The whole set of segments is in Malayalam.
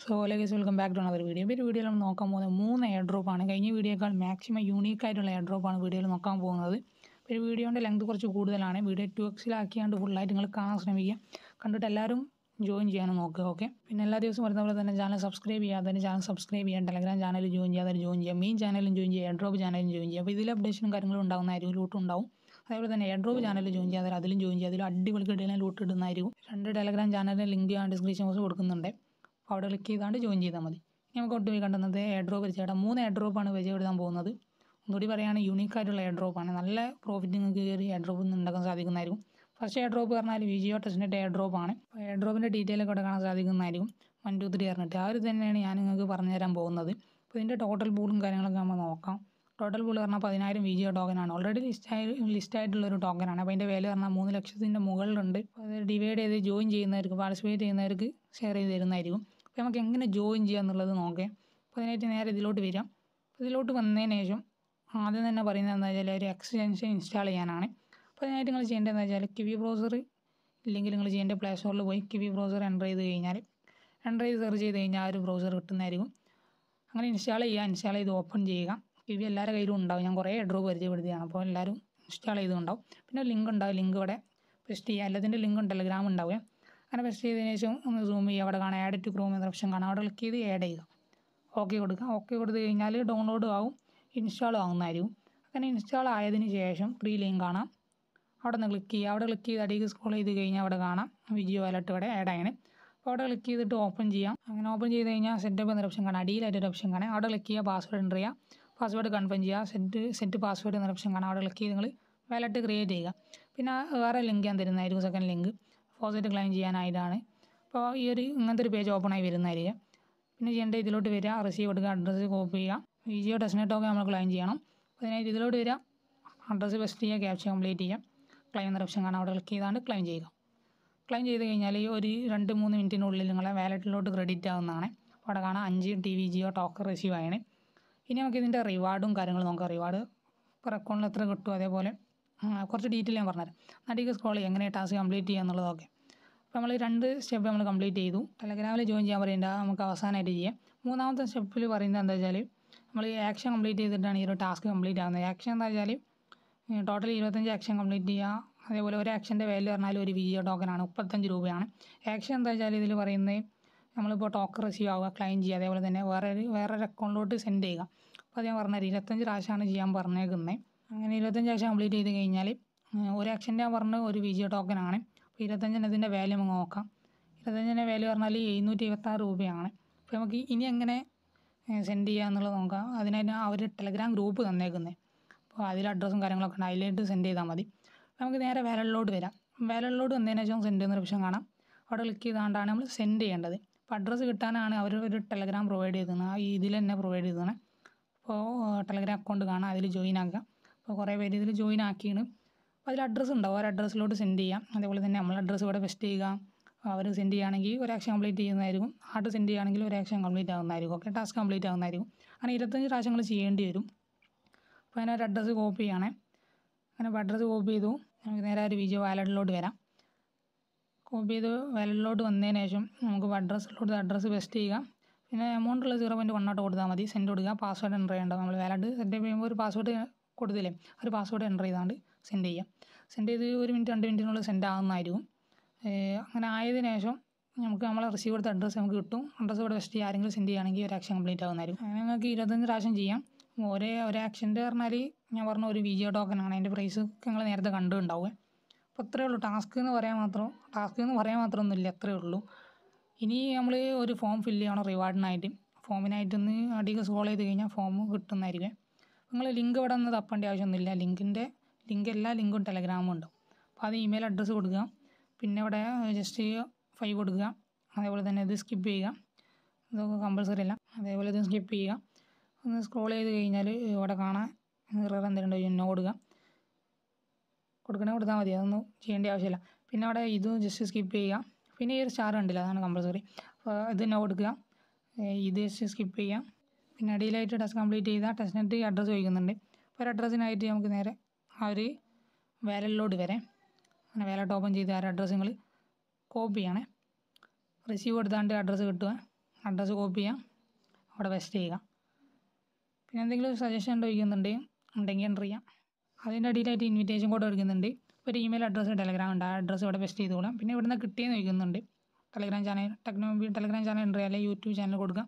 സോ ലേഗസ് welcome back to another video ഈ വീഡിയോയിൽ നമ്മൾ നോക്കാൻ പോകുന്നത് മൂന്ന് എയർ ഡ്രോപ്പാണ് കഴിഞ്ഞ വീഡിയോക്കാൾ മാക്സിമം യൂണീക്ക് ആയിട്ടുള്ള എയർ ഡ്രോപ്പാണ് വീഡിയോയിൽ നോക്കാൻ പോകുന്നത് അപ്പോൾ ഈ വീഡിയോൻ്റെ ലെങ്ത് കുറച്ച് കൂടുതലാണ് വീഡിയോ ടു എക്സിലാക്കിയാണ്ട് ഫുള്ളായിട്ട് നിങ്ങൾ കാണാൻ ശ്രമിക്കുക കണ്ടിട്ട് എല്ലാവരും ജോയിൻ ചെയ്യാനും നോക്കുക ഓക്കെ പിന്നെ എല്ലാ ദിവസവും വരുന്ന പോലെ തന്നെ ചാനൽ സബ്സ്ക്രൈബ് ചെയ്യാതെ ചാനൽ സബ്സ്ക്രൈബ് ചെയ്യാൻ ടെലഗ്രാം ചാനൽ ജോയിൻ ചെയ്യാതെ ജോയിൻ ചെയ്യുക മെയിൻ ചാനലും ജോയിൻ ചെയ്യുക എയർ ഡ്രോപ്പ് ചാനലും ജോയിൻ ചെയ്യുക അപ്പോൾ ഇതിൽ അപ്ഡേഷനും കാര്യങ്ങളും ഉണ്ടാകുന്നതായിരിക്കും ലൂട്ടും ഉണ്ടാവും അതേപോലെ തന്നെ എയർ ഡ്രോപ്പ് ചാനൽ ജോയിൻ ചെയ്യാതെ അതിലും ജോയിൻ ചെയ്യുക അതിലും അടിപൊളി കിട്ടിയാൽ ലൂട്ട് ഇടുന്നതായിരിക്കും രണ്ട് ടെലഗ്രാം ചാനലിൻ്റെ ലിങ്ക് ഞാൻ ഡിസ്ക്രിപ്ഷൻ ബോക്സ് കൊടുക്കുന്നുണ്ട് അപ്പോൾ അവിടെ ക്ലിക്ക് ചെയ്താണ്ട് ജോയിൻ ചെയ്താൽ മതി ഇനി നമുക്ക് ഒട്ടുപോയി കണ്ടുന്നത് എയർ ഡ്രോപ്പ് പരിചയപ്പെടാം മൂന്ന് എയർ ഡ്രോപ്പാണ് പരിചയപ്പെടുത്താൻ പോകുന്നത് ഒന്നുകൂടി പറയുകയാണെങ്കിൽ യൂണീക്ക് ആയിട്ടുള്ള എയർ ഡ്രോപ്പാണ് നല്ല പ്രോഫിറ്റ് നിങ്ങൾക്ക് കയറി എയർ ഡ്രോപ്പ് ഉണ്ടാക്കാൻ സാധിക്കുന്നതായിരിക്കും ഫസ്റ്റ് എയർ ഡ്രോപ്പ് പറഞ്ഞാൽ വി ജിയോ ടെസ്റ്റിൻ്റെ എയർ ഡ്രോപ്പ് ആണ് അപ്പോൾ എയർ ഡ്രോപ്പിൻ്റെ ഡീറ്റെയിൽ ഒക്കെ ഇവിടെ കാണാൻ സാധിക്കുന്നതായിരിക്കും വൺ ടു ത്രീ പറഞ്ഞിട്ട് ആ ഒരു തന്നെയാണ് ഞാൻ നിങ്ങൾക്ക് പറഞ്ഞു തരാൻ പോകുന്നത് അപ്പോൾ ഇതിൻ്റെ ടോട്ടൽ പൂളും കാര്യങ്ങളൊക്കെ നമ്മൾ നോക്കാം ടോട്ടൽ പൂൾ പറഞ്ഞാൽ പതിനായിരം വി ജിയോ ടോക്കനാണ് ഓൾറെഡി ലിസ്റ്റായി ലിസ്റ്റായിട്ടുള്ള ഒരു ടോക്കനാണ് അപ്പോൾ അതിൻ്റെ വില പറഞ്ഞാൽ മൂന്ന് ലക്ഷത്തിൻ്റെ മുകളിലുണ്ട് അപ്പോൾ അത് ഡിവൈഡ് ചെയ്ത് ജോയിൻ ചെയ്യുന്നവർക്ക് പാർട്ടിസിപ്പേറ്റ് ചെയ്യുന്നവർക്ക് ഷെയർ ചെയ്ത് തരുന്നതായിരിക്കും അപ്പോൾ നമുക്ക് എങ്ങനെ ജോയിൻ ചെയ്യുക എന്നുള്ളത് നോക്കാം അപ്പോൾ അതിനായിട്ട് നേരെ ഇതിലോട്ട് വരാം അപ്പോൾ ഇതിലോട്ട് വന്നതിന് ശേഷം ആദ്യം തന്നെ പറയുന്നത് എന്താ വെച്ചാൽ ഒരു എക്സ്റ്റൻഷൻ ഇൻസ്റ്റാൾ ചെയ്യാനാണ് അപ്പോൾ അതിനായിട്ട് നിങ്ങൾ ചെയ്യേണ്ടത് എന്താ വെച്ചാൽ കിവി ബ്രൗസർ ഇല്ലെങ്കിൽ നിങ്ങൾ ചെയ്യേണ്ട പ്ലേ സ്റ്റോറിൽ പോയി കിവി ബ്രൗസർ എൻ്റർ ചെയ്ത് കഴിഞ്ഞാൽ എൻ്റർ ചെയ്ത് സെർച്ച് ചെയ്ത് കഴിഞ്ഞാൽ ആ ഒരു ബ്രൗസർ കിട്ടുന്നതായിരിക്കും അങ്ങനെ ഇൻസ്റ്റാൾ ചെയ്യുക ഇൻസ്റ്റാൾ ചെയ്ത് ഓപ്പൺ ചെയ്യുക കിവി എല്ലാവരുടെ കയ്യിലും ഉണ്ടാവും ഞാൻ കുറേ ഡ്രോ പരിചയപ്പെടുത്തിയാണ് അപ്പോൾ എല്ലാവരും ഇൻസ്റ്റാൾ ചെയ്തുണ്ടാവും പിന്നെ ലിങ്ക് ഉണ്ടാവും ലിങ്ക് ഇവിടെ പെസ്റ്റ് ചെയ്യുക എല്ലാത്തിൻ്റെ ലിങ്കും ടെലഗ്രാം ഉണ്ടാവുക അങ്ങനെ പെസ്റ്റ് ചെയ്തതിന് ശേഷം ഒന്ന് സൂം ചെയ്യുക അവിടെ കാണാം ആഡ് ടു ക്രോം എന്ന ഓപ്ഷൻ കാണാം അവിടെ ക്ലിക്ക് ചെയ്ത് ആഡ് ചെയ്യുക ഓക്കെ കൊടുക്കുക ഓക്കെ കൊടുത്തു കഴിഞ്ഞാൽ ഡൗൺലോഡ് ആവും ഇൻസ്റ്റാൾ ആവുന്നതായിരിക്കും അങ്ങനെ ഇൻസ്റ്റാൾ ആയതിനു ശേഷം ത്രീ ലിങ്ക് കാണാം അവിടെ നിന്ന് ക്ലിക്ക് ചെയ്യുക അവിടെ ക്ലിക്ക് ചെയ്ത് അടിയിൽ സ്ക്രോൾ ചെയ്ത് കഴിഞ്ഞാൽ അവിടെ കാണാം വിജിയോ വാലറ്റ് ഇവിടെ ആഡ് ആണ് അപ്പോൾ അവിടെ ക്ലിക്ക് ചെയ്തിട്ട് ഓപ്പൺ ചെയ്യാം അങ്ങനെ ഓപ്പൺ ചെയ്ത് കഴിഞ്ഞാൽ സെറ്റപ്പ് എന്നൊരു ഓപ്ഷൻ കാണാം അടിയിലായിട്ടൊരു ഓപ്ഷൻ കാണാം അവിടെ ക്ലിക്ക് ചെയ്യുക പാസ്വേഡ് എൻ്റർ ചെയ്യുക പാസ്വേഡ് കൺഫേം ചെയ്യുക സെറ്റ് സെറ്റ് പാസ്വേഡ് എന്നൊരു ഓപ്ഷൻ കാണാം അവിടെ ക്ലിക്ക് ചെയ്ത് നിങ്ങൾ വാലറ്റ് ക്രിയേറ്റ് ചെയ്യുക പിന്നെ വേറെ ലിങ്ക് ഞാൻ തരുന്നതായിരിക്കും സെക്കൻഡ് ലിങ്ക് ഫോസറ്റ് ക്ലൈം ചെയ്യാനായിട്ടാണ് അപ്പോൾ ഈ ഒരു ഇങ്ങനത്തെ ഒരു പേജ് ഓപ്പൺ ആയി വരുന്നതായിരിക്കും പിന്നെ ചെയ്യേണ്ട ഇതിലോട്ട് വരിക റിസീവ് എടുക്കുക അഡ്രസ്സ് കോപ്പി ചെയ്യുക വിജിയോ ടെസ്റ്റിനെറ്റൊക്കെ നമ്മൾ ക്ലൈം ചെയ്യണം അപ്പോൾ അതിനായിട്ട് ഇതിലോട്ട് വരിക അഡ്രസ്സ് ഫസ്റ്റ് ചെയ്യുക ക്യാപ്ചർ കംപ്ലീറ്റ് ചെയ്യുക ക്ലൈം എന്ന ഓപ്ഷൻ കാണാം അവിടെ ക്ലിക്ക് ചെയ്താണ്ട് ക്ലൈം ചെയ്യുക ക്ലൈം ചെയ്ത് കഴിഞ്ഞാൽ ഈ ഒരു രണ്ട് മൂന്ന് മിനിറ്റിനുള്ളിൽ നിങ്ങളെ വാലറ്റിലോട്ട് ക്രെഡിറ്റ് ആവുന്നതാണ് അപ്പോൾ അവിടെ കാണാം അഞ്ച് ടി വി ജിയോ ടോക്കൺ റിസീവ് ആണ് ഇനി നമുക്ക് ഇതിൻ്റെ റിവാർഡും കാര്യങ്ങളും നോക്കാം റിവാർഡ് per അക്കൗണ്ടിൽ എത്ര കിട്ടും അതേപോലെ കുറച്ച് ഡീറ്റെയിൽ ഞാൻ പറഞ്ഞുതരാം നടിക്ക് സ്ക്രോൾ ചെയ്യുക എങ്ങനെ ടാസ്ക് കംപ്ലീറ്റ് ചെയ്യുക എന്നുള്ളതൊക്കെ അപ്പോൾ നമ്മൾ രണ്ട് സ്റ്റെപ്പ് നമ്മൾ കംപ്ലീറ്റ് ചെയ്തു ടെലഗ്രാമിൽ ജോയിൻ ചെയ്യാൻ പറയേണ്ട നമുക്ക് അവസാനമായിട്ട് ചെയ്യാം മൂന്നാമത്തെ സ്റ്റെപ്പിൽ പറയുന്നത് എന്താ വെച്ചാൽ നമ്മൾ ഈ ആക്ഷൻ കംപ്ലീറ്റ് ചെയ്തിട്ടാണ് ഈ ഒരു ടാസ്ക് കംപ്ലീറ്റ് ആകുന്നത് ആക്ഷൻ എന്താ വെച്ചാൽ ടോട്ടൽ ഇരുപത്തഞ്ച് ആക്ഷൻ കംപ്ലീറ്റ് ചെയ്യുക അതേപോലെ ഒരു ആക്ഷൻ്റെ വാല്യൂ പറഞ്ഞാൽ ഒരു വിജിയോ ടോക്കനാണ് മുപ്പത്തഞ്ച് രൂപയാണ് ആക്ഷൻ എന്താ വെച്ചാൽ ഇതിൽ പറയുന്നത് നമ്മളിപ്പോൾ ടോക്കൺ റിസീവ് ആവുക ക്ലൈം ചെയ്യുക അതേപോലെ തന്നെ വേറെ ഒരു വേറൊരു അക്കൗണ്ടിലോട്ട് സെൻഡ് ചെയ്യുക അപ്പോൾ ഞാൻ പറഞ്ഞത് ഇരുപത്തഞ്ച് പ്രാവശ്യമാണ് ചെയ്യാൻ പറഞ്ഞേക്കുന്നത് അങ്ങനെ ഇരുപത്തഞ്ച് ആക്ഷൻ കംപ്ലീറ്റ് ചെയ്ത് കഴിഞ്ഞാൽ ഒരു ആക്ഷൻ്റെ ഞാൻ പറഞ്ഞ ഒരു വിജിയോ ടോക്കനാണ് അപ്പോൾ ഇരുപത്തഞ്ചിന് ഇതിൻ്റെ വാല്യൂ നമുക്ക് നോക്കാം ഇരുപത്തഞ്ചിൻ്റെ വാല്യൂ പറഞ്ഞാൽ എഴുന്നൂറ്റി ഇരുപത്താറ് രൂപയാണ് അപ്പോൾ നമുക്ക് ഇനി എങ്ങനെ സെൻഡ് ചെയ്യുക എന്നുള്ളത് നോക്കാം അതിനായിട്ട് അവർ ടെലഗ്രാം ഗ്രൂപ്പ് തന്നേക്കുന്നത് അപ്പോൾ അതിൽ അഡ്രസ്സും കാര്യങ്ങളൊക്കെ ഉണ്ട് അതിലായിട്ട് സെൻഡ് ചെയ്താൽ മതി നമുക്ക് നേരെ വാലറ്റിലോട്ട് വരാം വാലറ്റിലോട്ട് വന്നതിന് ശേഷം സെൻഡ് ചെയ്യുന്ന ഓപ്ഷൻ കാണാം അവിടെ ക്ലിക്ക് ചെയ്തുകൊണ്ടാണ് നമ്മൾ സെൻഡ് ചെയ്യേണ്ടത് അപ്പോൾ അഡ്രസ്സ് കിട്ടാനാണ് അവർ ഒരു ടെലഗ്രാം പ്രൊവൈഡ് ചെയ്തത് ആ ഇതിൽ തന്നെ പ്രൊവൈഡ് ചെയ്തതാണ് അപ്പോൾ ടെലഗ്രാം അക്കൗണ്ട് കാണാം അതിൽ ജോയിൻ ആക്കുക അപ്പോൾ കുറേ പേര് ഇതിൽ ജോയിൻ ആക്കിയാണ് അപ്പോൾ അതിൽ അഡ്രസ്സ് ഉണ്ടാവും ആ അഡ്രസ്സിലോട്ട് സെൻഡ് ചെയ്യാം അതേപോലെ തന്നെ നമ്മൾ അഡ്രസ്സ് ഇവിടെ പെസ്റ്റ് ചെയ്യുക അവർ സെൻഡ് ചെയ്യുകയാണെങ്കിൽ ഒരു ആക്ഷൻ കംപ്ലീറ്റ് ചെയ്യുന്നതായിരിക്കും ആട്ട് സെൻഡ് ചെയ്യുകയാണെങ്കിൽ ഒരു ആക്ഷൻ കംപ്ലീറ്റ് ആകുന്നതായിരിക്കും ഓക്കെ ടാസ്ക് കംപ്ലീറ്റ് ആകുന്നതായിരിക്കും അങ്ങനെ ഇരുപത്തഞ്ച് പ്രാവശ്യങ്ങൾ ചെയ്യേണ്ടി വരും അപ്പോൾ അതിനൊരു അഡ്രസ്സ് കോപ്പി ചെയ്യണേ അങ്ങനെ ഇപ്പോൾ അഡ്രസ്സ് കോപ്പി ചെയ്തു നമുക്ക് നേരെ ഒരു വിജയോ വാലറ്റിലോട്ട് വരാം കോപ്പി ചെയ്ത് വാലറ്റിലോട്ട് വന്നതിന് ശേഷം നമുക്ക് അഡ്രസ്സിലോട്ട് അഡ്രസ്സ് പെസ്റ്റ് ചെയ്യുക പിന്നെ എമൗണ്ട് ഉള്ള സീറോ പോയിൻറ്റ് വൺ ഔട്ട് കൊടുത്താൽ മതി സെൻഡ് കൊടുക്കുക പാസ്വേഡ് എൻ്റർ ചെയ്യേണ്ട നമ്മൾ വാലറ്റ് സെറ്റ് ചെയ്യുമ്പോൾ ഒരു പാസ്വേഡ് കൊടുത്തില്ലേ ഒരു പാസ്വേഡ് എൻ്റർ ചെയ്താണ്ട് സെൻഡ് ചെയ്യാം സെൻഡ് ചെയ്ത് ഒരു മിനിറ്റ് രണ്ട് മിനിറ്റിനുള്ളിൽ സെൻഡ് ആകുന്നതായിരിക്കും അങ്ങനെ ആയതിനു ശേഷം നമുക്ക് നമ്മളെ റിസീവ് കൊടുത്ത അഡ്രസ്സ് നമുക്ക് കിട്ടും അഡ്രസ്സ് ഇവിടെ വെച്ചിട്ട് ആരെങ്കിലും സെൻഡ് ചെയ്യുകയാണെങ്കിൽ ഒരു ആക്ഷൻ കംപ്ലീറ്റ് ആകുന്നതായിരിക്കും അങ്ങനെ നിങ്ങൾക്ക് ഇരുപത്തഞ്ച് പ്രാവശ്യം ചെയ്യാം ഒരേ ഒരു ആക്ഷൻ്റെ പറഞ്ഞാൽ ഞാൻ പറഞ്ഞ ഒരു വിജിയോ ടോക്കനാണ് അതിൻ്റെ പ്രൈസ് നിങ്ങൾ നേരത്തെ കണ്ടുണ്ടാവുക അപ്പോൾ അത്രയേ ഉള്ളൂ ടാസ്ക് എന്ന് പറയാൻ മാത്രം ടാസ്ക് എന്ന് പറയാൻ മാത്രമൊന്നുമില്ല അത്രയേ ഉള്ളൂ ഇനി നമ്മൾ ഒരു ഫോം ഫില്ല് ചെയ്യണം റിവാർഡിനായിട്ട് ഫോമിനായിട്ട് ഒന്ന് അടിയിൽ സ്ക്രോൾ ചെയ്ത് കഴിഞ്ഞാൽ ഫോം കിട്ടുന്നതായിരിക്കും നിങ്ങൾ ലിങ്ക് ഇവിടെ നിന്ന് തപ്പേണ്ട ആവശ്യമൊന്നുമില്ല ലിങ്കിൻ്റെ ലിങ്ക് എല്ലാ ലിങ്കും ടെലഗ്രാമും ഉണ്ടാവും അപ്പോൾ അത് ഇമെയിൽ അഡ്രസ്സ് കൊടുക്കുക പിന്നെ ഇവിടെ ജസ്റ്റ് ഫൈവ് കൊടുക്കുക അതേപോലെ തന്നെ ഇത് സ്കിപ്പ് ചെയ്യുക ഇതൊക്കെ കമ്പൾസറി അല്ല അതേപോലെ ഇത് സ്കിപ്പ് ചെയ്യുക ഒന്ന് സ്ക്രോൾ ചെയ്ത് കഴിഞ്ഞാൽ ഇവിടെ കാണാൻ ഇറർ എന്തെങ്കിലും നോ കൊടുക്കുക കൊടുക്കണേ കൊടുത്താൽ മതി അതൊന്നും ചെയ്യേണ്ട ആവശ്യമില്ല പിന്നെ അവിടെ ഇത് ജസ്റ്റ് സ്കിപ്പ് ചെയ്യുക പിന്നെ ഈ ഒരു സ്റ്റാർ ഉണ്ടല്ലോ അതാണ് കമ്പൾസറി അപ്പോൾ ഇത് നോ കൊടുക്കുക ഇത് ജസ്റ്റ് സ്കിപ്പ് ചെയ്യുക പിന്നെ അടിയിലായിട്ട് ടെസ്റ്റ് കംപ്ലീറ്റ് ചെയ്താൽ ടെസ്റ്റ് നെറ്റ് അഡ്രസ്സ് ചോദിക്കുന്നുണ്ട് അപ്പോൾ ഒരു അഡ്രസ്സിനായിട്ട് നമുക്ക് നേരെ ആ ഒരു വാലറ്റിലോട്ട് വരെ അങ്ങനെ വാലറ്റ് ഓപ്പൺ ചെയ്ത് ആ ഒരു അഡ്രസ്സ് നിങ്ങൾ കോപ്പി ചെയ്യണേ റിസീവ് കൊടുത്താണ്ട് അഡ്രസ്സ് കിട്ടുക അഡ്രസ്സ് കോപ്പി ചെയ്യാം അവിടെ പേസ്റ്റ് ചെയ്യുക പിന്നെ എന്തെങ്കിലും സജഷൻ ചോദിക്കുന്നുണ്ട് ഉണ്ടെങ്കിൽ എൻ്റർ ചെയ്യാം അതിൻ്റെ അടിയിലായിട്ട് ഇൻവിറ്റേഷൻ കോഡ് എടുക്കുന്നുണ്ട് ഒരു ഇമെയിൽ അഡ്രസ്സ് ടെലഗ്രാം ഉണ്ട് ആ അഡ്രസ്സ് ഇവിടെ പേസ്റ്റ് ചെയ്ത് കൊടുക്കാം പിന്നെ ഇവിടുന്ന് കിട്ടിയെന്ന് ചോദിക്കുന്നുണ്ട് ടെലഗ്രാം ചാനൽ ടെക്നോബി ടെലഗ്രാം ചാനൽ എൻ്റർ അല്ലെങ്കിൽ യൂട്യൂബ് ചാനൽ കൊടുക്കാം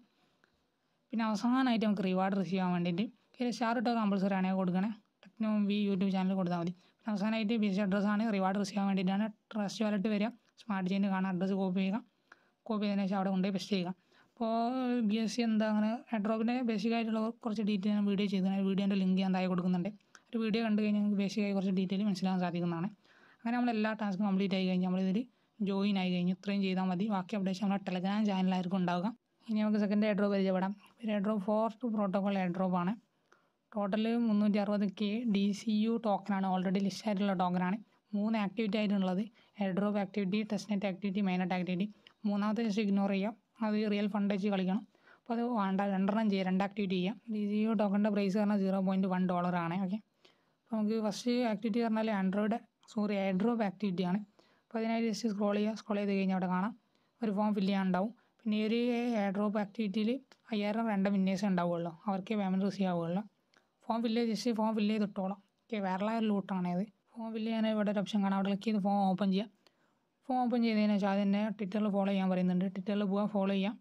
പിന്നെ അവസാനമായിട്ട് നമുക്ക് റിവാർഡ് റിസീവ് ചെയ്യാൻ വേണ്ടിയിട്ട് ഒരു സ്റ്റാർ ഇട്ടോ കമ്പൾസറി ആണെങ്കിൽ കൊടുക്കണേ ടെക്നോ വി യൂട്യൂബ് ചാനൽ കൊടുത്താൽ മതി പിന്നെ അവസാനമായിട്ട് ബി എസ് അഡ്രസ്സാണ് റിവാർഡ് റിസീവ് ചെയ്യാൻ വേണ്ടിയിട്ടാണ് ട്രസ്റ്റ് വാലറ്റ് വരിക സ്മാർട്ട് ചെയിൻ കാണാൻ അഡ്രസ്സ് കോപ്പി ചെയ്യുക കോപ്പി ചെയ്തതിന് ശേഷം അവിടെ കൊണ്ടുപോയി പെസ്റ്റ് ചെയ്യുക അപ്പോൾ ബി എസ് സി എന്താ അങ്ങനെ ഹെഡ്രോക്കിൻ്റെ ബേസിക് ആയിട്ടുള്ള കുറച്ച് ഡീറ്റെയിൽ ഞാൻ വീഡിയോ ചെയ്തു വീഡിയോൻ്റെ ലിങ്ക് ഞാൻ താഴെ കൊടുക്കുന്നുണ്ട് ഒരു വീഡിയോ കണ്ടു കഴിഞ്ഞാൽ നിങ്ങൾക്ക് ബേസിക്കായി കുറച്ച് ഡീറ്റെയിൽ മനസ്സിലാക്കാൻ സാധിക്കുന്നതാണ് അങ്ങനെ നമ്മൾ എല്ലാ ടാസ്കും കംപ്ലീറ്റ് ആയി കഴിഞ്ഞാൽ നമ്മളിതിൽ ജോയിൻ ആയി കഴിഞ്ഞു ഇത്രയും ചെയ്താൽ മതി ബാക്കി അപ്ഡേഷൻ നമ്മുടെ ടെലഗ്രാം ചാനലായിരിക്കും ഉണ്ടാവുക ഇനി നമുക്ക് സെക്കൻഡ് എയർ ഡ്രോപ്പ് പരിചയപ്പെടാം ഒരു airdrop fourth protocol airdrop ആണ് ടോട്ടൽ മുന്നൂറ്റി അറുപത് കെ ഡി സി യു ടോക്കനാണ് ഓൾറെഡി ലിസ്റ്റ് ആയിട്ടുള്ള ടോക്കനാണ് മൂന്ന് ആക്ടിവിറ്റി ആയിട്ടുള്ളത് airdrop activity testnet activity മെയിനായിട്ട് ആക്ടിവിറ്റി മൂന്നാമത്തെ ജസ്റ്റ് ഇഗ്നോർ ചെയ്യാം അത് റിയൽ ഫണ്ട് വെച്ച് കളിക്കണം അപ്പോൾ അത് വേണ്ട രണ്ടെണ്ണം ചെയ്യുക രണ്ട് ആക്ടിവിറ്റി ചെയ്യാം ഡി സി യു ടോക്കണിൻ്റെ പ്രൈസ് പറഞ്ഞാൽ സീറോ പോയിൻറ്റ് വൺ ഡോളറാണ് ഓക്കെ അപ്പോൾ നമുക്ക് ഫസ്റ്റ് ആക്ടിവിറ്റി പറഞ്ഞാൽ Android sorry airdrop activity ആണ് അപ്പോൾ അതിനായിട്ട് ജസ്റ്റ് സ്ക്രോൾ ചെയ്യുക സ്ക്രോൾ ചെയ്ത് കഴിഞ്ഞാൽ അവിടെ കാണാം ഒരു ഫോം ഫില്ല് ചെയ്യാനുണ്ടാവും പിന്നെ ഈ ഒരു എയർ ഡ്രോപ്പ് ആക്ടിവിറ്റിയിൽ അയ്യായിരം രണ്ട് വിന്നേഴ്സ് ഉണ്ടാവുള്ളൂ അവർക്ക് പേയ്മെൻറ്റ് റിസീവ് ആവുകയുള്ളൂ ഫോം ഫില്ല് ചെയ്ത് ജസ്റ്റ് ഫോം ഫില്ല് ചെയ്ത് ഇട്ടോളാം ഓക്കെ വേറെ ഒരു ലൂട്ടാണ് ഇത് ഫോം ഫില്ല് ചെയ്യാൻ ഇവിടെ ഒരു ഓപ്ഷൻ കാണാം അവിടെ ക്ലിക്ക് ചെയ്ത് ഫോം ഓപ്പൺ ചെയ്യാം ഫോം ഓപ്പൺ ചെയ്തതിന് ശേഷം അതിനെ ട്വിറ്ററിൽ ഫോളോ ചെയ്യാൻ പറയുന്നുണ്ട് ട്വിറ്ററിൽ പോകാൻ ഫോളോ ചെയ്യാം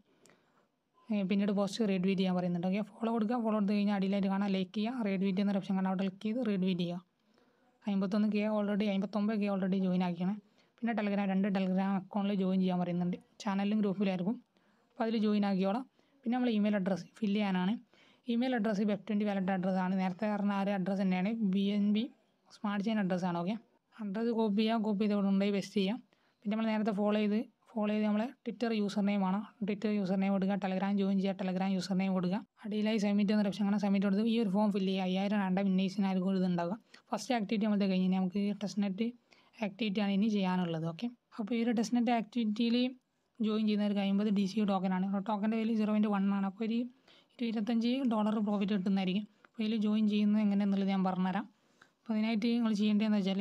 പിന്നീട് പോസ്റ്റ് റീഡ് വീറ്റ് ചെയ്യാൻ പറയുന്നുണ്ട് ഓക്കെ ഫോളോ കൊടുക്കുക ഫോളോ എടുത്ത് കഴിഞ്ഞാൽ അടിയിലായിട്ട് കാണാം ലൈക്ക് ചെയ്യുക റീഡ് വീറ്റ് എന്നൊരു ഓപ്ഷൻ കാണാം അവിടെ ക്ലിക്ക് ചെയ്ത് റീഡ് വീറ്റ് ചെയ്യുക അമ്പത്തൊന്ന് കെ ഓൾറെഡി അമ്പത്തൊമ്പത് കെ ഓൾറെഡി ജോയിൻ ആക്കിയാണ് പിന്നെ ടെലഗ്രാം രണ്ട് ടെലഗ്രാം അക്കൗണ്ടിൽ ജോയിൻ ചെയ്യാൻ പറയുന്നുണ്ട് ചാനലിലും ഗ്രൂപ്പിലായിരിക്കും അപ്പോൾ അതിൽ ജോയിൻ ആക്കിയോളാം പിന്നെ നമ്മൾ ഇമെയിൽ അഡ്രസ്സ് ഫില്ല് ചെയ്യാനാണ് email address web twenty wallet അഡ്രസ്സാണ് നേരത്തെ പറഞ്ഞ ആ ഒരു അഡ്രസ്സ് തന്നെയാണ് B N B smart chain അഡ്രസ്സാണ് ഓക്കെ അഡ്രസ്സ് കോപ്പി ചെയ്യാം കോപ്പി ചെയ്ത് കൊണ്ടുപോയി വെസ്റ്റ് ചെയ്യാം പിന്നെ നമ്മൾ നേരത്തെ ഫോളോ ചെയ്ത് ഫോളോ ചെയ്ത് നമ്മൾ ട്വിറ്റർ യൂസർ നെയിം ആണ് ട്വിറ്റർ യൂസർ നെയിം കൊടുക്കുക ടെലഗ്രാം ജോയിൻ ചെയ്യുക ടെലഗ്രാം യൂസർ നെയിം കൊടുക്കുക അടിയിലായി സബ്മിറ്റ് എന്ന ഓപ്ഷൻ കാണാൻ സബ്മിറ്റ് കൊടുത്ത് ഈ ഒരു ഫോം ഫില്ല് ചെയ്യുക അയ്യായിരം രണ്ട് വിന്നേഴ്സിനായിരിക്കും ഇത് ഉണ്ടാവുക ഫസ്റ്റ് ആക്ടിവിറ്റി നമ്മളത് കഴിഞ്ഞ് നമുക്ക് ടെസ്റ്റ് നെറ്റ് ആക്ടിവിറ്റി ആണ് ഇനി ചെയ്യാനുള്ളത് ഓക്കെ അപ്പോൾ ഈ ഒരു ടെസ്റ്റ് നെറ്റ് ആക്ടിവിറ്റിയിൽ ജോയിൻ ചെയ്യുന്നവർക്ക് അമ്പത് ഡി സി ടോക്കനാണ് ടോക്കൻ്റെ വില സീറോ പോയിൻറ്റ് വൺ ആണ് അപ്പോൾ ഒരു ഇരുപത്തഞ്ച് ഡോളർ പ്രോഫിറ്റ് കിട്ടുന്നതായിരിക്കും അപ്പോൾ ഇതിൽ ജോയിൻ ചെയ്യുന്നത് എങ്ങനെയെന്നുള്ളത് ഞാൻ പറഞ്ഞുതരാം അപ്പോൾ അതിനായിട്ട് നിങ്ങൾ ചെയ്യേണ്ടതെന്ന് വെച്ചാൽ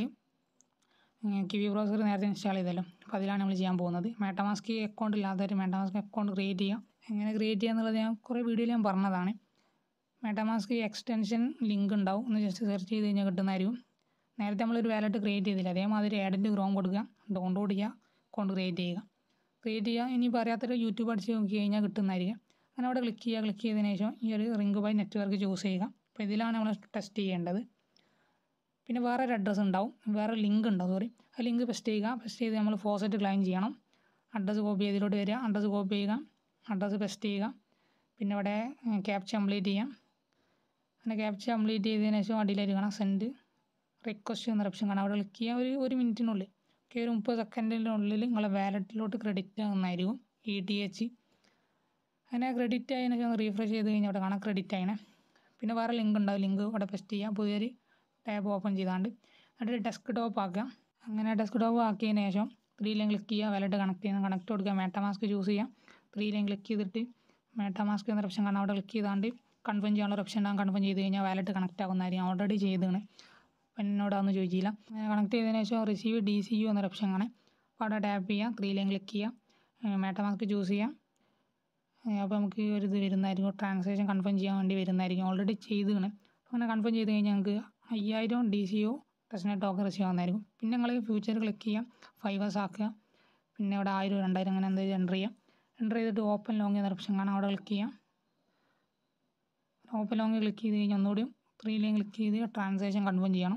കിവി ബ്രൗസർ നേരത്തെ ഇൻസ്റ്റാൾ ചെയ്തല്ലോ അപ്പോൾ അതിലാണ് നമ്മൾ ചെയ്യാൻ പോകുന്നത് മേട്ടമാസ്ക് അക്കൗണ്ട് ഇല്ലാത്തവർ മേട്ടമാസ്ക് അക്കൗണ്ട് ക്രിയേറ്റ് ചെയ്യുക എങ്ങനെ ക്രിയേറ്റ് ചെയ്യുക എന്നുള്ളത് ഞാൻ കുറേ വീഡിയോയിൽ ഞാൻ പറഞ്ഞതാണ് മേട്ടമാസ്ക് എക്സ്റ്റൻഷൻ ലിങ്ക് ഉണ്ടാവും ഒന്ന് ജസ്റ്റ് സെർച്ച് ചെയ്ത് കഴിഞ്ഞാൽ കിട്ടുന്നതായിരിക്കും നേരത്തെ നമ്മളൊരു വാലറ്റ് ക്രിയേറ്റ് ചെയ്തില്ല അതേമാതിരി ആഡിൻ്റെ ഗ്രോം കൊടുക്കുക ഡൗൺലോഡ് ചെയ്യുക അക്കൗണ്ട് ക്രിയേറ്റ് ചെയ്യുക ക്രിയേറ്റ് ചെയ്യുക ഇനി പറയാത്തൊരു യൂട്യൂബ് അടിച്ച് നോക്കി കഴിഞ്ഞാൽ കിട്ടുന്നതായിരിക്കും അങ്ങനെ അവിടെ ക്ലിക്ക് ചെയ്യുക ക്ലിക്ക് ചെയ്തതിന് ശേഷം ഈ ഒരു റിംഗ് ബൈ നെറ്റ്വർക്ക് ചൂസ് ചെയ്യുക അപ്പോൾ ഇതിലാണ് നമ്മൾ ടെസ്റ്റ് ചെയ്യേണ്ടത് പിന്നെ വേറെ ഒരു അഡ്രസ്സ് ഉണ്ടാവും വേറെ ലിങ്ക് ഉണ്ടാവും സോറി ആ ലിങ്ക് പെസ്റ്റ് ചെയ്യുക പെസ്റ്റ് ചെയ്ത് നമ്മൾ ഫോസറ്റ് ക്ലൈം ചെയ്യണം അഡ്രസ്സ് കോപ്പി ചെയ്തിലോട്ട് വരിക അഡ്രസ്സ് കോപ്പി ചെയ്യുക അഡ്രസ്സ് പെസ്റ്റ് ചെയ്യുക പിന്നെ ഇവിടെ ക്യാപ്ച കംപ്ലീറ്റ് ചെയ്യാം അങ്ങനെ ക്യാപ്ച കംപ്ലീറ്റ് ചെയ്തതിന് ശേഷം അടിയിലായിട്ട് കാണാം സെൻഡ് റിക്വസ്റ്റ് എന്ന ഓപ്ഷൻ കാണാം അവിടെ ക്ലിക്ക് ചെയ്യുക ഒരു ഒരു മിനിറ്റിനുള്ളിൽ ഒക്കെ ഒരു മുപ്പത് സെക്കൻഡിനുള്ളിൽ നിങ്ങളെ വാലറ്റിലോട്ട് ക്രെഡിറ്റ് ആകുന്നതായിരിക്കും ഇ ടി എച്ച് അങ്ങനെ ക്രെഡിറ്റ് ആയതിനു ശേഷം റീഫ്രഷ് ചെയ്ത് കഴിഞ്ഞാൽ അവിടെ കാണാം ക്രെഡിറ്റ് ആയതിനെ പിന്നെ വേറെ ലിങ്ക് ഉണ്ടാവും ലിങ്ക് അവിടെ പെസ്റ്റ് ചെയ്യുക പുതിയൊരു ടാബ് ഓപ്പൺ ചെയ്താണ്ട് എന്നിട്ട് ഡെസ്ക് ടോപ്പ് ആക്കുക അങ്ങനെ ഡെസ്ക് ടോപ്പ് ആക്കിയതിന് ശേഷം ത്രീ ലൈൻ ക്ലിക്ക് ചെയ്യുക വാലറ്റ് കണക്ട് ചെയ്യുന്ന കണക്ട് കൊടുക്കുക മേട്ടമാസ്ക് ചൂസ് ചെയ്യുക ത്രീ ലൈൻ ക്ലിക്ക് ചെയ്തിട്ട് മേട്ടമാസ്ക് എന്ന ഓപ്ഷൻ കാണാം അവിടെ ക്ലിക്ക് ചെയ്താണ്ട് കൺഫേം ചെയ്യാനുള്ള ഓപ്ഷൻ ഉണ്ടാകും കൺഫേം ചെയ്ത് കഴിഞ്ഞാൽ വാലറ്റ് കണക്ട് ആകുന്നതായിരിക്കും ഓൾറെഡി ചെയ്താണ് അപ്പം എന്നോട് അതൊന്നും ചോദിച്ചില്ല കണക്ട് ചെയ്തതിന് ശേഷം റിസീവ് ഡി സി യു എന്നൊരു ഓപ്ഷൻ ആണ് അപ്പോൾ അവിടെ ടാപ്പ് ചെയ്യുക ത്രീ ലൈൻ ക്ലിക്ക് ചെയ്യുക മേട്ടമാസ്ക് ചൂസ് ചെയ്യുക അപ്പോൾ നമുക്ക് ഒരു ഇത് വരുന്നതായിരിക്കും ട്രാൻസാക്ഷൻ കൺഫേം ചെയ്യാൻ വേണ്ടി വരുന്നതായിരിക്കും ഓൾറെഡി ചെയ്താണ് അങ്ങനെ കൺഫേം ചെയ്ത് കഴിഞ്ഞാൽ ഞങ്ങൾക്ക് അയ്യായിരം ഡി സി ഒ ടെസ്റ്റിനെ ടോക്കൺ റിസീവ് ആവുന്നതായിരിക്കും പിന്നെ നിങ്ങൾ ഫ്യൂച്ചർ ക്ലിക്ക് ചെയ്യുക ഫൈവേഴ്സ് ആക്കുക പിന്നെ അവിടെ ആയിരം രണ്ടായിരം അങ്ങനെ എന്തെങ്കിലും എൻ്റർ ചെയ്യാം എൻ്റർ ചെയ്തിട്ട് ഓപ്പൺ ലോങ് എന്ന ഓപ്ഷൻ കാണാം അവിടെ ക്ലിക്ക് ചെയ്യാം ഓപ്പൺ ലോങ് ക്ലിക്ക് ചെയ്ത് കഴിഞ്ഞാൽ ഒന്നുകൂടി ത്രീ ലൈൻ ക്ലിക്ക് ചെയ്ത് ട്രാൻസാക്ഷൻ കൺഫേം ചെയ്യണം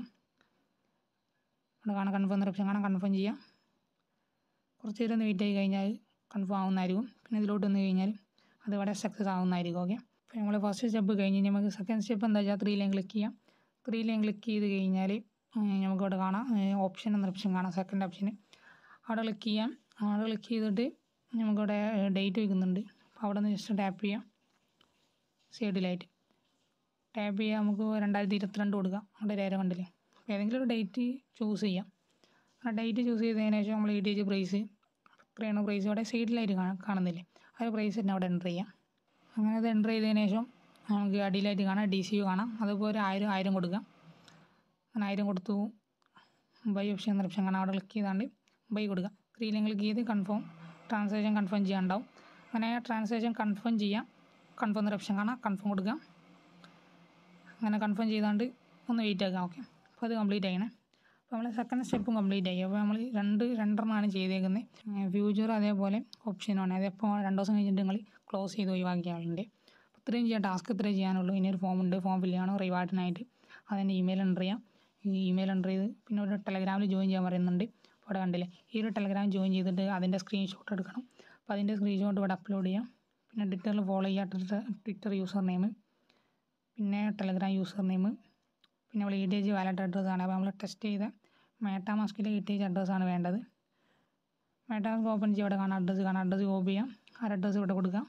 അവിടെ കാണാം കൺഫേം എന്ന ഓപ്ഷൻ കാണാം കൺഫേം ചെയ്യാം കുറച്ച് നേരം ഒന്ന് വെയിറ്റ് ആയി കഴിഞ്ഞാൽ കൺഫേം ആവുന്നതായിരിക്കും പിന്നെ ഇതിലോട്ട് വന്ന് കഴിഞ്ഞാൽ അത് ഇവിടെ സക്സസ് ആവുന്നതായിരിക്കും ഓക്കെ അപ്പോൾ നമ്മൾ ഫസ്റ്റ് സ്റ്റെപ്പ് കഴിഞ്ഞ് നമുക്ക് സെക്കൻഡ് സ്റ്റെപ്പ് എന്താ വെച്ചാൽ ത്രീ ലൈൻ ക്ലിക്ക് ചെയ്യാം ത്രീ ലൈൻ ക്ലിക്ക് ചെയ്ത് കഴിഞ്ഞാൽ നമുക്കിവിടെ കാണാം ഓപ്ഷൻ എന്ന ഓപ്ഷൻ കാണാം സെക്കൻഡ് ഓപ്ഷൻ അവിടെ ക്ലിക്ക് ചെയ്യാം അവിടെ ക്ലിക്ക് ചെയ്തിട്ട് നമുക്കിവിടെ ഡേറ്റ് വയ്ക്കുന്നുണ്ട് അപ്പോൾ അവിടെ നിന്ന് ജസ്റ്റ് ടാപ്പ് ചെയ്യാം സൈഡിലായിട്ട് ടാപ്പ് ചെയ്യാം നമുക്ക് രണ്ടായിരത്തി ഇരുപത്തിരണ്ട് കൊടുക്കാം അവിടെ രേഖ കണ്ടില്ലേ അപ്പോൾ ഏതെങ്കിലും ഒരു ഡേറ്റ് ചൂസ് ചെയ്യാം ആ ഡേറ്റ് ചൂസ് ചെയ്തതിന് ശേഷം നമ്മൾ ഇ ടി എച്ച് പ്രൈസ് എത്രയാണ് പ്രൈസ് ഇവിടെ സൈഡിലായിട്ട് കാണുന്നില്ലേ ആ ഒരു പ്രൈസ് തന്നെ അവിടെ എൻ്റർ ചെയ്യാം അങ്ങനെ അത് എൻ്റർ ചെയ്തതിന് ശേഷം നമുക്ക് അടിയിലായിട്ട് കാണാം ഡി സി യു കാണാം അതുപോലെ ഒരു ആയിരം ആയിരം കൊടുക്കാം അങ്ങനെ ആയിരം കൊടുത്തു ബൈ ഓപ്ഷൻ എന്ന ഓപ്ഷൻ കാണാം അവിടെ ക്ലിക്ക് ചെയ്താണ്ട് ബൈ കൊടുക്കുക ത്രീ ലൈൻ ക്ലിക്ക് ചെയ്ത് കൺഫേം ട്രാൻസാക്ഷൻ കൺഫേം ചെയ്യാനുണ്ടാവും അങ്ങനെ ട്രാൻസാക്ഷൻ കൺഫേം ചെയ്യാം കൺഫേം എന്നൊരു ഓപ്ഷൻ കാണാം കൺഫേം കൊടുക്കാം അങ്ങനെ കൺഫേം ചെയ്താണ്ട് ഒന്ന് വെയിറ്റ് ആക്കാം ഓക്കെ അപ്പോൾ അത് കംപ്ലീറ്റ് ആയിണേ അപ്പോൾ നമ്മൾ സെക്കൻഡ് സ്റ്റെപ്പും കംപ്ലീറ്റ് ആയി അപ്പോൾ നമ്മൾ രണ്ട് രണ്ടെണ്ണമാണ് ചെയ്തേക്കുന്നത് ഫ്യൂച്ചർ അതേപോലെ ഓപ്ഷനാണ് അതെപ്പോൾ രണ്ട് ദിവസം കഴിഞ്ഞിട്ട് നിങ്ങൾ ക്ലോസ് ചെയ്ത് ഒഴിവാക്കിയ ആളുണ്ട് അപ്പോൾ ഇത്രയും ചെയ്യാൻ ടാസ്ക് ഇത്രയും ചെയ്യാനുള്ളൂ ഇനി ഒരു ഫോം ഉണ്ട് ഫോം ഫില്ല് ചെയ്യണം റിവാർഡിനായിട്ട് അതിൻ്റെ ഇമെയിൽ എൻ്റർ ചെയ്യാം ഈ ഇമെയിൽ എൻ്റർ ചെയ്ത് പിന്നെ ഒരു ടെലഗ്രാമിൽ ജോയിൻ ചെയ്യാൻ പറയുന്നുണ്ട് അപ്പോൾ അവിടെ കണ്ടില്ലേ ഈ ഒരു ടെലഗ്രാം ജോയിൻ ചെയ്തിട്ട് അതിൻ്റെ സ്ക്രീൻഷോട്ട് എടുക്കണം അപ്പോൾ അതിൻ്റെ സ്ക്രീൻഷോട്ട് ഇവിടെ അപ്ലോഡ് ചെയ്യാം പിന്നെ ട്വിറ്ററിൽ ഫോളോ ചെയ്യുക ട്വിറ്റർ ട്വിറ്റർ യൂസർ നെയിം പിന്നെ ടെലഗ്രാം യൂസർ നെയിം പിന്നെ നമ്മൾ E T H wallet address ആണ് അപ്പോൾ നമ്മൾ ടെസ്റ്റ് ചെയ്ത മേട്ടാമാസ്കിലെ ഇ ടി എച്ച് അഡ്രസ്സാണ് വേണ്ടത് മേട്ടാമാസ്ക് ഓപ്പൺ ചെയ്യുക അവിടെ കാണാം അഡ്രസ്സ് കാണാം അഡ്രസ്സ് കോപ്പി ചെയ്യാം ആ അഡ്രസ്സ് ഇവിടെ കൊടുക്കാം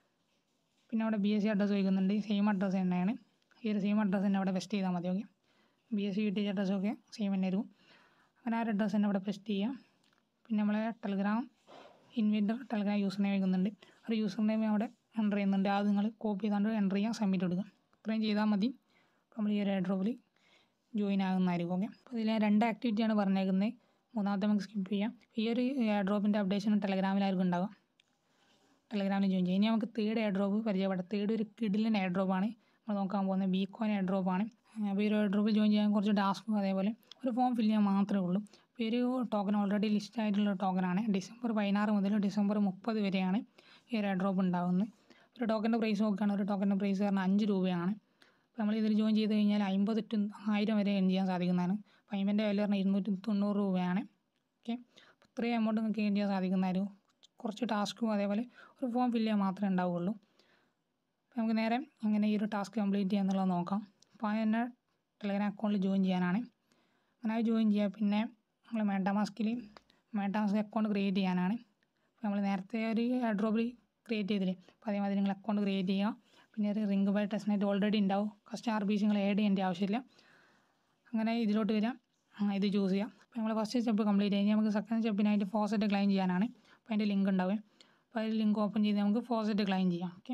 പിന്നെ അവിടെ ബി എസ് സി അഡ്രസ്സ് ചോദിക്കുന്നുണ്ട് സെയിം അഡ്രസ്സ് തന്നെയാണ് ഈ ഒരു സെയിം അഡ്രസ്സ് തന്നെ അവിടെ പെസ്റ്റ് ചെയ്താൽ മതി okay B S C E T H അഡ്രസ്സൊക്കെ സെയിം തന്നെ വരും അങ്ങനെ ആ ഒരു അഡ്രസ്സ് തന്നെ അവിടെ പെസ്റ്റ് ചെയ്യാം പിന്നെ നമ്മളെ ടെലഗ്രാം ഇൻവെൻറ്റർ ടെലഗ്രാം യൂസർ നെയിം വയ്ക്കുന്നുണ്ട് ഒരു യൂസർ നെയിം അവിടെ എൻ്റർ ചെയ്യുന്നുണ്ട് അത് നിങ്ങൾ കോപ്പി ചെയ്താണ്ട് എൻ്റർ ചെയ്യാം സബ്മിറ്റ് കൊടുക്കുക ഇത്രയും ചെയ്താൽ മതി അപ്പോൾ നമ്മൾ ഈ ഒരു ഡ്രോപ്പിൽ ജോയിൻ ആകുന്നതായിരിക്കും ഓക്കെ അപ്പോൾ ഇതിൽ ഞാൻ രണ്ട് ആക്ടിവിറ്റിയാണ് പറഞ്ഞേക്കുന്നത് മൂന്നാമത്തെ നമുക്ക് സ്കിപ്പ് ചെയ്യാം ഈ ഒരു എയർ ഡ്രോപ്പിൻ്റെ അപ്ഡേഷൻ ടെലഗ്രാമിലായിരിക്കും ഉണ്ടാവുക ടെലഗ്രാമിൽ ജോയിൻ ചെയ്യാം ഇനി നമുക്ക് തേർഡ് എയർ ഡ്രോപ്പ് പരിചയപ്പെടാം തേർഡ് ഒരു കിഡിലൻ എയർ ഡ്രോപ്പാണ് നമ്മൾ നോക്കാൻ പോകുന്നത് ബീക്കോൻ എയർ ഡ്രോപ്പാണ് അപ്പോൾ ഈ ഒരു എയർ ഡ്രോപ്പിൽ ജോയിൻ ചെയ്യാൻ കുറച്ച് ടാസ്കും അതേപോലെ ഒരു ഫോം ഫില്ല് ചെയ്യാൻ മാത്രമേ ഉള്ളൂ അപ്പോൾ ഈ ഒരു ടോക്കൺ ഓൾറെഡി ലിസ്റ്റ് ആയിട്ടുള്ള ടോക്കനാണ് ഡിസംബർ പതിനാറ് മുതൽ ഡിസംബർ മുപ്പത് വരെയാണ് ഈ ഒരു എയർ ഡ്രോപ്പ് ഉണ്ടാകുന്നത് ഒരു ടോക്കൻ്റെ പ്രൈസ് നോക്കുകയാണ് ഒരു ടോക്കൻ്റെ പ്രൈസ് പറഞ്ഞാൽ അഞ്ച് രൂപയാണ് അപ്പോൾ നമ്മൾ ഇതിൽ ജോയിൻ ചെയ്ത് കഴിഞ്ഞാൽ അമ്പത് ടു ആയിരം വരെ എൻ ചെയ്യാൻ സാധിക്കുന്നതാണ് പേയ്മെൻറ്റ് വാല്യൂ പറഞ്ഞാൽ ഇരുന്നൂറ്റി തൊണ്ണൂറ് രൂപയാണ് ഓക്കെ അപ്പോൾ ഇത്രയും എമൗണ്ട് നിങ്ങൾക്ക് എൻ ചെയ്യാൻ സാധിക്കുന്നതായിരുന്നു കുറച്ച് ടാസ്കും അതേപോലെ ഒരു ഫോം ഫില്ല് ചെയ്യാൻ മാത്രമേ ഉണ്ടാവുള്ളൂ അപ്പോൾ നമുക്ക് നേരെ എങ്ങനെ ഈ ഒരു ടാസ്ക് കംപ്ലീറ്റ് ചെയ്യുക എന്നുള്ളത് നോക്കാം അപ്പോൾ അതിന് തന്നെ ടെലഗ്രാം അക്കൗണ്ടിൽ ജോയിൻ ചെയ്യാനാണ് അങ്ങനെ അത് ജോയിൻ ചെയ്യുക പിന്നെ നമ്മൾ മേട്ടാമാസ്കിൽ മേട്ടാമാസ്ക് അക്കൗണ്ട് ക്രിയേറ്റ് ചെയ്യാനാണ് അപ്പോൾ നമ്മൾ നേരത്തെ ഒരു ഡ്രോപ്പിൽ ക്രിയേറ്റ് ചെയ്തില്ലേ അപ്പോൾ അതേമാതിരി നിങ്ങൾ അക്കൗണ്ട് ക്രിയേറ്റ് ചെയ്യുക പിന്നെ ഒരു Rinkeby testnet already ഉണ്ടാവും കസ്റ്റം ആർ ബി സി നിങ്ങൾ ആഡ് ചെയ്യേണ്ട ആവശ്യമില്ല അങ്ങനെ ഇതിലോട്ട് വരാം ആ, ഇത് ചൂസ് ചെയ്യാം അപ്പോൾ നമ്മൾ ഫസ്റ്റ് സ്റ്റെപ്പ് കംപ്ലീറ്റ് കഴിഞ്ഞാൽ നമുക്ക് സെക്കൻഡ് സ്റ്റെപ്പിനായിട്ട് ഫോസറ്റ് ക്ലൈം ചെയ്യാനാണ് അപ്പോൾ അതിൻ്റെ ലിങ്ക് ഉണ്ടാവും അപ്പോൾ അതിൽ ലിങ്ക് ഓപ്പൺ ചെയ്ത് നമുക്ക് ഫോസറ്റ് ക്ലൈം ചെയ്യാം ഓക്കെ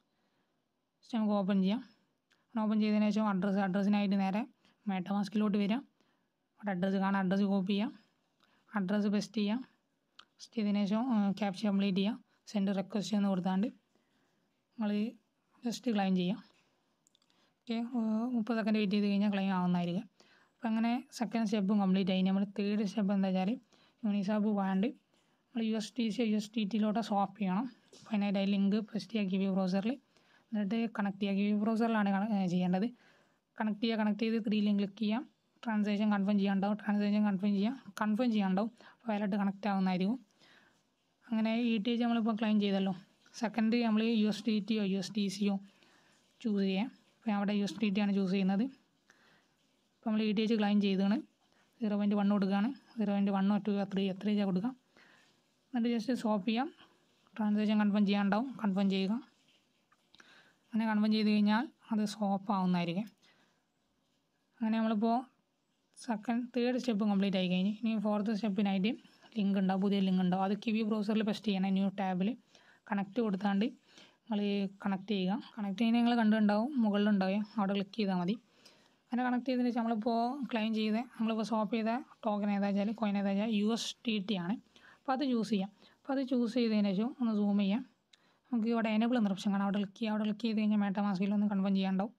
ഫസ്റ്റ് നമുക്ക് ഓപ്പൺ ചെയ്യാം അങ്ങനെ ഓപ്പൺ ചെയ്തതിന് ശേഷം അഡ്രസ്സ് അഡ്രസ്സിനായിട്ട് നേരെ മേട്ടമാസ്കിലോട്ട് വരാം അവിടെ അഡ്രസ്സ് കാണാം അഡ്രസ്സ് കോപ്പി ചെയ്യാം അഡ്രസ്സ് പെസ്റ്റ് ചെയ്യാം പെസ്റ്റ് ചെയ്തതിന് ശേഷം ക്യാപ്ചർ കംപ്ലീറ്റ് ചെയ്യാം സെൻഡ് റിക്വസ്റ്റ് എന്ന് കൊടുത്താണ്ട് നമ്മൾ ജസ്റ്റ് ക്ലൈം ചെയ്യാം ഓക്കെ മുപ്പത് സെക്കൻഡ് വെയിറ്റ് ചെയ്ത് കഴിഞ്ഞാൽ ക്ലെയിം ആവുന്നതായിരിക്കും അപ്പോൾ അങ്ങനെ സെക്കൻഡ് സ്റ്റെപ്പും കംപ്ലീറ്റ് ആയി നമ്മൾ തേർഡ് സ്റ്റെപ്പ് എന്താ വെച്ചാൽ യൂണിസാപ്പ് പോകാണ്ട് നമ്മൾ U S T C U S T ടിയിലോട്ട് സ്വാപ്പ് ചെയ്യണം അപ്പോൾ അതിനായിട്ട് ലിങ്ക് പ്രസ്റ്റ് ചെയ്യുക കിവി ബ്രൗസറിൽ എന്നിട്ട് കണക്ട് ചെയ്യുക കിവി ബ്രൗസറിലാണ് ചെയ്യേണ്ടത് കണക്ട് ചെയ്യുക കണക്ട് ചെയ്ത് ത്രീ ലിങ്ക് ക്ലിക്ക് ചെയ്യാം ട്രാൻസാക്ഷൻ കൺഫേം ചെയ്യാണ്ടാവും ട്രാൻസാക്ഷൻ കൺഫേം ചെയ്യാം കൺഫേം ചെയ്യാണ്ടാവും അപ്പോൾ അതിലോട്ട് കണക്റ്റ് ആവുന്നതായിരിക്കും അങ്ങനെ ഇ ടി എച്ച് നമ്മളിപ്പോൾ ക്ലെയിം ചെയ്തല്ലോ സെക്കൻഡ് നമ്മൾ യു എസ് ടി ടിയോ യു എസ് ടി സിയോ ചൂസ് ചെയ്യാം അപ്പോൾ ഞാൻ അവിടെ യു എസ് ടി ടി ആണ് ചൂസ് ചെയ്യുന്നത് ഇപ്പോൾ നമ്മൾ ഇ ടി എച്ച് ക്ലെയിം ചെയ്താണ് സീറോ പോയിൻറ്റ് വൺ കൊടുക്കുകയാണ് സീറോ പോയിൻറ്റ് വണ്ണോ ടു ത്രീ എത്ര വെച്ചാൽ കൊടുക്കാം എന്നിട്ട് ജസ്റ്റ് സ്വാപ്പ് ചെയ്യാം ട്രാൻസാക്ഷൻ കൺഫേം ചെയ്യാണ്ടാവും കൺഫേം ചെയ്യുക അങ്ങനെ കൺഫേം ചെയ്ത് കഴിഞ്ഞാൽ അത് സ്വാപ്പ് ആവുന്നതായിരിക്കും അങ്ങനെ നമ്മളിപ്പോൾ സെക്കൻഡ് തേർഡ് സ്റ്റെപ്പ് കംപ്ലീറ്റ് ആയി കഴിഞ്ഞ് ഇനി ഫോർത്ത് സ്റ്റെപ്പിനായിട്ട് ലിങ്ക് ഉണ്ടാവും പുതിയ ലിങ്ക് ഉണ്ടാവും അത് കിവി ബ്രൗസറിൽ പെസ്റ്റ് ചെയ്യണം ന്യൂ ടാബിൽ കണക്റ്റ് കൊടുത്താണ്ട് നിങ്ങൾ കണക്ട് ചെയ്യുക കണക്ട് ചെയ്യുന്ന നിങ്ങൾ കണ്ടിട്ടുണ്ടാവും മുകളിലുണ്ടാവും അവിടെ ക്ലിക്ക് ചെയ്താൽ മതി അങ്ങനെ കണക്ട് ചെയ്തതിന് ശേഷം നമ്മളിപ്പോൾ ക്ലെയിം ചെയ്ത് നമ്മളിപ്പോൾ സ്വാപ്പ് ചെയ്ത ടോക്കൺ ഏതാ വെച്ചാൽ കോയിൻ ഏതാ വെച്ചാൽ യു എസ് ടി ടി ആണ് അപ്പോൾ അത് ചൂസ് ചെയ്യാം അപ്പോൾ അത് ചൂസ് ചെയ്തതിന് ശേഷം ഒന്ന് സൂം ചെയ്യാം നമുക്ക് ഇവിടെ എനേബിൾ എന്ന ഓപ്ഷൻ കാണാം അവിടെ ക്ലിക്ക് ചെയ്യുക അവിടെ ക്ലിക്ക് ചെയ്ത് കഴിഞ്ഞാൽ മേട്ടമാസ്കിൽ ഒന്ന് കൺഫേം ചെയ്യാണ്ടാവും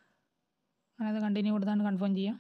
അങ്ങനെ അത് കണ്ടിന്യൂ കൊടുത്താണ്ട് കൺഫേം ചെയ്യാം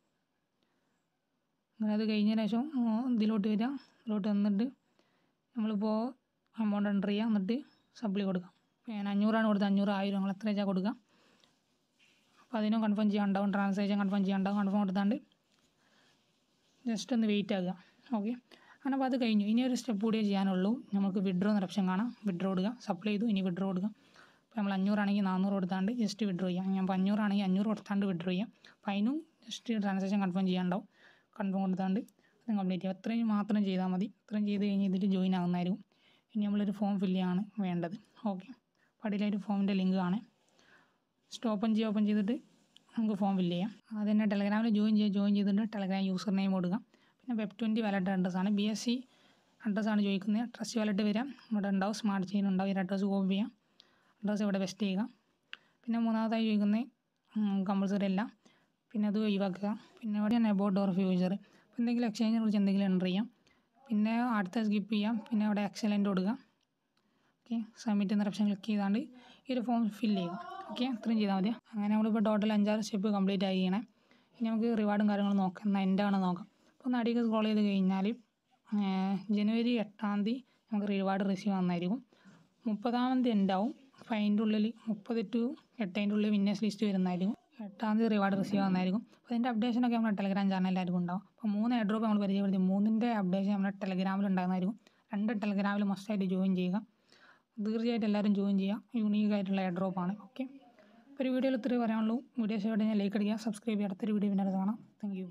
അങ്ങനെ അത് കഴിഞ്ഞതിന് ശേഷം ഉം, ഇതിലോട്ട് വരിക ഇതിലോട്ട് വന്നിട്ട് നമ്മളിപ്പോൾ എമൗണ്ട് എൻ്റർ ചെയ്യുക എന്നിട്ട് സപ്ലി കൊടുക്കാം ഇപ്പോൾ ഞാൻ അഞ്ഞൂറാണ് കൊടുത്തത് അഞ്ഞൂറ് ആയിരം നിങ്ങൾ എത്ര വെച്ചാൽ കൊടുക്കാം അപ്പോൾ അതിനും കൺഫേം ചെയ്യാണ്ടാവും ട്രാൻസാക്ഷൻ കൺഫേം ചെയ്യാണ്ടാവും കൺഫേം കൊടുത്താണ്ട് ജസ്റ്റ് ഒന്ന് വെയിറ്റ് ആകുക ഓക്കെ അങ്ങനെ അപ്പോൾ അത് കഴിഞ്ഞു ഇനി ഒരു സ്റ്റെപ്പ് കൂടിയേ ചെയ്യാനുള്ളൂ നമുക്ക് വിഡ്രോ എന്ന ഓപ്ഷൻ കാണാം വിഡ്രോ കൊടുക്കുക സപ്ലൈ ചെയ്തു ഇനി വിഡ്രോ കൊടുക്കുക അപ്പോൾ നമ്മൾ അഞ്ഞൂറാണെങ്കിൽ നാനൂറ് കൊടുത്താണ്ട് ജസ്റ്റ് വിഡ്രോ ചെയ്യാം ഞാൻ ഇപ്പോൾ അഞ്ഞൂറാണെങ്കിൽ അഞ്ഞൂറ് കൊടുത്താണ്ട് വിഡ്രോ ചെയ്യാം അപ്പോൾ അതിനും ജസ്റ്റ് ട്രാൻസാക്ഷൻ കൺഫേം ചെയ്യാണ്ടാവും കൺഫേം കൊടുത്താണ്ട് അത് കംപ്ലീറ്റ് ചെയ്യുക അത്രയും മാത്രം ചെയ്താൽ മതി അത്രയും ചെയ്ത് കഴിഞ്ഞ് ഇതിൽ ജോയിൻ ആകുന്നതായിരിക്കും ഇനി നമ്മളൊരു ഫോം ഫില്ല് ചെയ്യാണ് വേണ്ടത് ഓക്കെ അപ്പോൾ അടിയിലൊരു ഫോമിൻ്റെ ലിങ്ക് ആണ് ജസ്റ്റ് ഓപ്പൺ ചെയ്യുക ഓപ്പൺ ചെയ്തിട്ട് നമുക്ക് ഫോം ഫില്ല് ചെയ്യാം അത് തന്നെ ടെലഗ്രാമിൽ ജോയിൻ ചെയ്യുക ജോയിൻ ചെയ്തിട്ട് ടെലഗ്രാം യൂസർ നെയിം കൊടുക്കുക പിന്നെ വെബ് ട്വൻറ്റി വാലറ്റ് അഡ്രസ്സാണ് ബി എസ് സി അഡ്രസ്സാണ് ചോദിക്കുന്നത് ട്രസ്റ്റ് വാലറ്റ് വരാം ഇവിടെ ഉണ്ടാവും സ്മാർട്ട് ചെയിൻ ഉണ്ടാവും ഈ അഡ്രസ്സ് കോപ്പി ചെയ്യാം അഡ്രസ്സ് ഇവിടെ വെസ്റ്റ് ചെയ്യുക പിന്നെ മൂന്നാമതായി ചോദിക്കുന്നത് കമ്പൾസറി അല്ല പിന്നെ അത് ഒഴിവാക്കുക പിന്നെ ഇവിടെ എബോട്ട് ഓർ ഫ്യൂച്ചർ അപ്പോൾ എന്തെങ്കിലും എക്സ്ചേഞ്ചിനെ കുറിച്ച് എന്തെങ്കിലും എൻ്റർ ചെയ്യാം പിന്നെ അടുത്ത സ്കിപ്പ് ചെയ്യാം പിന്നെ അവിടെ എക്സലൻ്റ് കൊടുക്കുക ഓക്കെ സബ്മിറ്റ് എന്ന ഓപ്ഷൻ ക്ലിക്ക് ചെയ്താണ്ട് ഈ ഒരു ഫോം ഫില്ല് ചെയ്യുക ഓക്കെ അത്രയും ചെയ്താൽ മതി അങ്ങനെ നമ്മളിപ്പോൾ ടോട്ടൽ അഞ്ചാറ് സ്റ്റെപ്പ് കംപ്ലീറ്റ് ആയി ചെയ്യണേ ഇനി നമുക്ക് റിവാർഡും കാര്യങ്ങളും നോക്കാം എന്നാൽ എൻ്റാണ് നോക്കാം അപ്പോൾ ഒന്ന് അടിയിൽ സ്ക്രോൾ ചെയ്ത് കഴിഞ്ഞാൽ ജനുവരി എട്ടാം തീയതി നമുക്ക് റിവാർഡ് റിസീവ് ആവുന്നതായിരിക്കും മുപ്പതാം തീയതി ഉണ്ടാവും അപ്പോൾ അതിൻ്റെ ഉള്ളിൽ മുപ്പത് ടു എട്ടതിൻ്റെ ഉള്ളിൽ വിന്നേഴ്സ് ലിസ്റ്റ് വരുന്നതായിരിക്കും എട്ടാം തീയതി റിവാർഡ് റിസീവ് ആവുന്നതായിരിക്കും അപ്പോൾ അതിൻ്റെ അപ്ഡേഷനൊക്കെ നമ്മുടെ ടെലഗ്രാം ചാനലിലായിരിക്കും ഉണ്ടാവും അപ്പോൾ മൂന്ന് എയർ ഡ്രോപ്പ് നമ്മൾ പരിചയപ്പെടുത്തി മൂന്നിൻ്റെ അപ്ഡേഷൻ നമ്മുടെ ടെലഗ്രാമിൽ ഉണ്ടാകുന്നതായിരിക്കും രണ്ട് ടെലഗ്രാമിൽ മസ്റ്റായിട്ട് ജോയിൻ ചെയ്യുക തീർച്ചയായിട്ടും എല്ലാവരും ജോയിൻ ചെയ്യുക യൂണീക്ക് ആയിട്ടുള്ള എയർ ഡ്രോപ്പാണ് ഓക്കെ അപ്പോൾ ഒരു വീഡിയോയിൽ ഇത്രയും പറയാനുള്ളൂ വീഡിയോ ഇഷ്ടപ്പെട്ട് ഞാൻ ലൈക്ക് അടിക്കുക സബ്സ്ക്രൈബ് ചെയ്യുക അടുത്തൊരു വീഡിയോ പിന്നെ കാണാം താങ്ക് യു